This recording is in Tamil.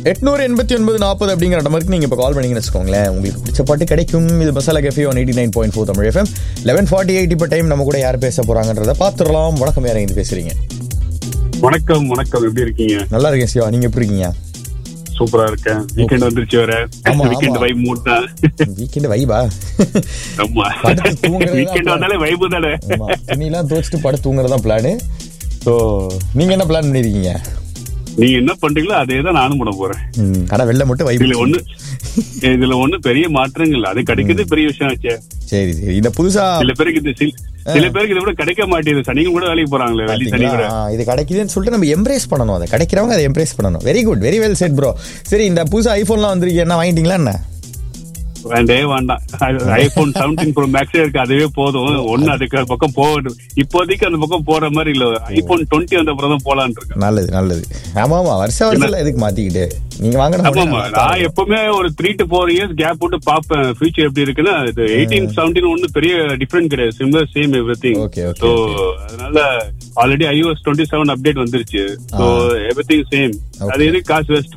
எட்நூறு எண்பத்தி ஒன்பது நாற்பது அப்படிங்கிற நம்பருக்கு நீங்க இப்போ கால் பண்ணீங்கன்னு வச்சுக்கோங்களேன் உங்களுக்கு பிடிச்ச பாட்டு கிடைக்கும் இது masala cafe one eighty nine point four Tamil FM eleven forty eight இப்போ டைம் நம்ம கூட யார் பேச போறாங்கன்றத பார்த்துடலாம் வணக்கம் யார் இருந்து பேசுறீங்க வணக்கம் வணக்கம் எப்படி இருக்கீங்க நல்லா இருக்கேன் சிவா நீங்க எப்படி இருக்கீங்க சூப்பரா இருக்கேன் வீக்கெண்ட் வந்துருச்சு வர ஆமா, வீக்கெண்ட் ஆமா. வைப் மூட் தான் வீக்கெண்ட் வைபா ஆமா படுத்து தூங்குறது தான் வீக்கெண்ட் plan. வந்தாலே வைப்பு தானே ஆமா துணியெல்லாம் துவச்சிட்டு படுத்து தூங்குறதா பிளானு ஸோ நீங்க என்ன பிளான் பண்ணிருக்கீங்க நீங்க என்ன பண்றீங்களோ அதே தான் நானும் பண்ண போறேன் ம், ஆனா வெளில மட்டும் இதுல வைப் ஒண்ணு இதுல ஒண்ணு பெரிய மாற்றங்கள் இல்ல. அது கிடைக்கிறது பெரிய விஷயம் ஆச்சே சரி சரி இந்த புதுசா சில பேருக்கு இது சில- சில பேருக்கு இதை விட கிடைக்க மாட்டேங்குது சனிங்க கூட வேலைக்கு போறாங்களே வெள்ளி சனி கூட பாத்தீங்களா? ஆ, இது கிடைக்குதுன்னு சொல்லிட்டு நம்ம எம்ப்ரேஸ் பண்ணணும் அதை கிடைக்கிறவங்க அதை எம்ப்ரேஸ் பண்ணணும் very good very well said bro சரி இந்த புதுசா ஐபோன்லாம் வந்திருக்கு என்ன வாங்கிட்டீங்களா என்ன வேண்டே வேண்டாம் ஐபோன் செவன்டீன் ப்ரோ மேக்ஸே இருக்கு அதுவே போதும் ஒண்ணு அதுக்கு அது பக்கம் போகட்டும் இப்போதைக்கு அந்த பக்கம் போற மாதிரி இல்ல ஐபோன் டுவெண்ட்டி வந்த அப்புறம் தான் போலான்னு இருக்கேன் நல்லது நல்லது ஆமா ஆமா வருஷ வருஷம் எதுக்கு மாத்திக்கிட்டு நீங்க வாங்கின ஆமாமா நான் எப்பவுமே ஒரு three to four years gap போட்டு பாப்பேன் ஃபியூச்சர் எப்படி இருக்குன்னா இது எயிட்டீன் செவன்டீன் ஒன்னும் பெரிய டிஃபரெண்ட் கிடையாது similar same everything Okay, okay, so அதனால already iOS twenty seven update வந்துருச்சு ஸோ எவ்ரி திங் சேம் அது எதுக்கு காசு வேஸ்ட்